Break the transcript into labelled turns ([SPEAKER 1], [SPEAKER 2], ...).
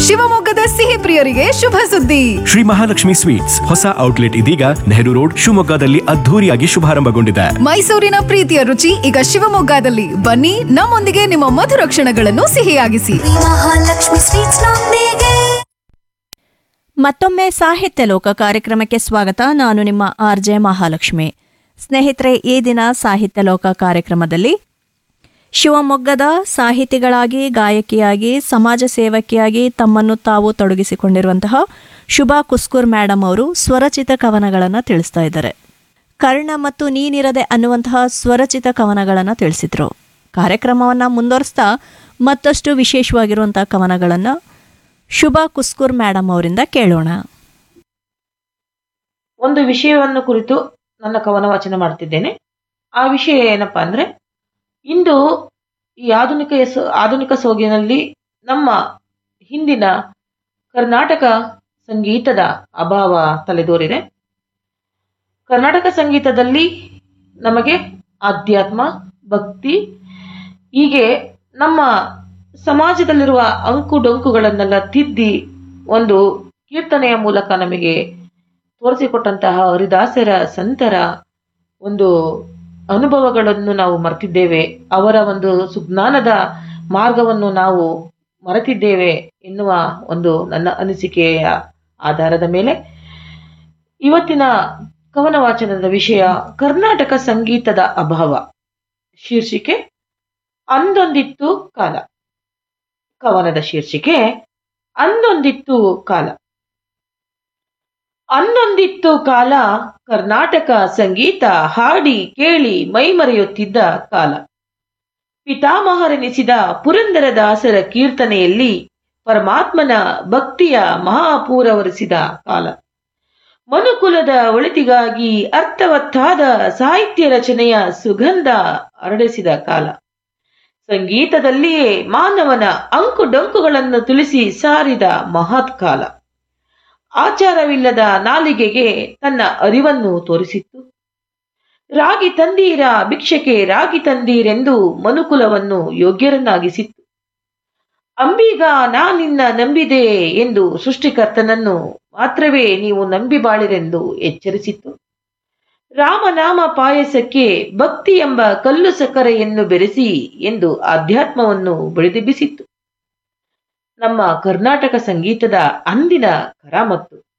[SPEAKER 1] ಶಿವಮೊಗ್ಗದ ಸಿಹಿ ಪ್ರಿಯರಿಗೆ ಶುಭ ಸುದ್ದಿ
[SPEAKER 2] ಶ್ರೀ ಮಹಾಲಕ್ಷ್ಮಿ ಸ್ವೀಟ್ಸ್ ಹೊಸ ಔಟ್ಲೆಟ್ ಇದೀಗ ನೆಹರು ರೋಡ್ ಶಿವಮೊಗ್ಗದಲ್ಲಿ ಅದ್ಧೂರಿಯಾಗಿ ಶುಭಾರಂಭಗೊಂಡಿದೆ
[SPEAKER 1] ಮೈಸೂರಿನ ಪ್ರೀತಿಯ ರುಚಿ ಈಗ ಶಿವಮೊಗ್ಗದಲ್ಲಿ ಬನ್ನಿ ನಮ್ಮೊಂದಿಗೆ ನಿಮ್ಮ ಮಧುರ ಕ್ಷಣಗಳನ್ನು ಸಿಹಿಯಾಗಿಸಿ
[SPEAKER 3] ಮಹಾಲಕ್ಷ್ಮಿ ಸ್ವೀಟ್ಸ್ ನೊಂದಿಗೆ
[SPEAKER 4] ಮತ್ತೊಮ್ಮೆ ಸಾಹಿತ್ಯ ಲೋಕ ಕಾರ್ಯಕ್ರಮಕ್ಕೆ ಸ್ವಾಗತ ನಾನು ನಿಮ್ಮ ಆರ್ ಜೆ ಮಹಾಲಕ್ಷ್ಮಿ ಸ್ನೇಹಿತರೆ ಈ ದಿನ ಸಾಹಿತ್ಯ ಲೋಕ ಕಾರ್ಯಕ್ರಮದಲ್ಲಿ ಶಿವಮೊಗ್ಗದ ಸಾಹಿತಿಗಳಾಗಿ ಗಾಯಕಿಯಾಗಿ ಸಮಾಜ ಸೇವಕಿಯಾಗಿ ತಮ್ಮನ್ನು ತಾವು ತೊಡಗಿಸಿಕೊಂಡಿರುವಂತಹ ಶುಭಾ ಕುಸ್ಕೂರ್ ಮೇಡಮ್ ಅವರು ಸ್ವರಚಿತ ಕವನಗಳನ್ನು ತಿಳಿಸ್ತಾ ಇದ್ದಾರೆ ಕರ್ಣ ಮತ್ತು ನೀನಿರದೆ ಅನ್ನುವಂತಹ ಸ್ವರಚಿತ ಕವನಗಳನ್ನು ತಿಳಿಸಿದ್ರು ಕಾರ್ಯಕ್ರಮವನ್ನು ಮುಂದುವರಿಸ್ತಾ ಮತ್ತಷ್ಟು ವಿಶೇಷವಾಗಿರುವಂಥ ಕವನಗಳನ್ನು ಶುಭಾ ಕುಸ್ಕೂರ್ ಮೇಡಮ್ ಅವರಿಂದ ಕೇಳೋಣ
[SPEAKER 5] ಒಂದು ವಿಷಯವನ್ನು ಕುರಿತು ನನ್ನ ಕವನ ವಾಚನ ಮಾಡ್ತಿದ್ದೇನೆ ಆ ವಿಷಯ ಏನಪ್ಪಾ ಅಂದ್ರೆ ಇಂದು ಈ ಆಧುನಿಕ ಎಸ- ಆಧುನಿಕ ಸೋಗಿನಲ್ಲಿ ನಮ್ಮ ಹಿಂದಿನ ಕರ್ನಾಟಕ ಸಂಗೀತದ ಅಭಾವ ತಲೆದೋರಿದೆ ಕರ್ನಾಟಕ ಸಂಗೀತದಲ್ಲಿ ನಮಗೆ ಆಧ್ಯಾತ್ಮ ಭಕ್ತಿ ಹೀಗೆ ನಮ್ಮ ಸಮಾಜದಲ್ಲಿರುವ ಅಂಕು ಡೊಂಕುಗಳನ್ನೆಲ್ಲ ತಿದ್ದಿ ಒಂದು ಕೀರ್ತನೆಯ ಮೂಲಕ ನಮಗೆ ತೋರಿಸಿಕೊಟ್ಟಂತಹ ಹರಿದಾಸರ ಸಂತರ ಒಂದು ಅನುಭವಗಳನ್ನು ನಾವು ಮರೆತಿದ್ದೇವೆ ಅವರ ಒಂದು ಸುಜ್ಞಾನದ ಮಾರ್ಗವನ್ನು ನಾವು ಮರೆತಿದ್ದೇವೆ ಎನ್ನುವ ಒಂದು ನನ್ನ ಅನಿಸಿಕೆಯ ಆಧಾರದ ಮೇಲೆ ಇವತ್ತಿನ ಕವನ ವಾಚನದ ವಿಷಯ ಕರ್ನಾಟಕ ಸಂಗೀತದ ಅಭಾವ ಶೀರ್ಷಿಕೆ ಅಂದೊಂದಿತ್ತು ಕಾಲ ಕವನದ ಶೀರ್ಷಿಕೆ ಅಂದೊಂದಿತ್ತು ಕಾಲ ಅಂದೊಂದಿತ್ತು ಕಾಲ ಕರ್ನಾಟಕ ಸಂಗೀತ ಹಾಡಿ ಕೇಳಿ ಮೈಮರೆಯುತ್ತಿದ್ದ ಕಾಲ ಪಿತಾಮಹರೆನಿಸಿದ ಪುರಂದರದಾಸರ ಕೀರ್ತನೆಯಲ್ಲಿ ಪರಮಾತ್ಮನ ಭಕ್ತಿಯ ಮಹಾಪೂರವರಿಸಿದ ಕಾಲ ಮನುಕುಲದ ಒಳಿತಿಗಾಗಿ ಅರ್ಥವತ್ತಾದ ಸಾಹಿತ್ಯ ರಚನೆಯ ಸುಗಂಧ ಹರಡಿಸಿದ ಕಾಲ ಸಂಗೀತದಲ್ಲಿಯೇ ಮಾನವನ ಅಂಕು ಡೊಂಕುಗಳನ್ನು ತಿಳಿಸಿ ಸಾರಿದ ಮಹತ್ ಕಾಲ ಆಚಾರವಿಲ್ಲದ ನಾಲಿಗೆಗೆ ತನ್ನ ಅರಿವನ್ನು ತೋರಿಸಿತ್ತು ರಾಗಿ ತಂದೀರ ಭಿಕ್ಷಕ್ಕೆ ರಾಗಿ ತಂದೀರೆಂದು ಮನುಕುಲವನ್ನು ಯೋಗ್ಯರನ್ನಾಗಿಸಿತ್ತು ಅಂಬೀಗ ನಾ ನಿನ್ನ ನಂಬಿದೆ ಎಂದು ಸೃಷ್ಟಿಕರ್ತನನ್ನು ಮಾತ್ರವೇ ನೀವು ನಂಬಿ ಬಾಳಿರೆಂದು ಎಚ್ಚರಿಸಿತ್ತು ರಾಮನಾಮ ಪಾಯಸಕ್ಕೆ ಭಕ್ತಿ ಎಂಬ ಕಲ್ಲು ಸಕ್ಕರೆಯನ್ನು ಬೆರೆಸಿ ಎಂದು ಆಧ್ಯಾತ್ಮವನ್ನು ಬಡಿದೆಬ್ಬಿಸಿತ್ತು ನಮ್ಮ ಕರ್ನಾಟಕ ಸಂಗೀತದ ಅಂದಿನ ಕರಾಮತ್ತು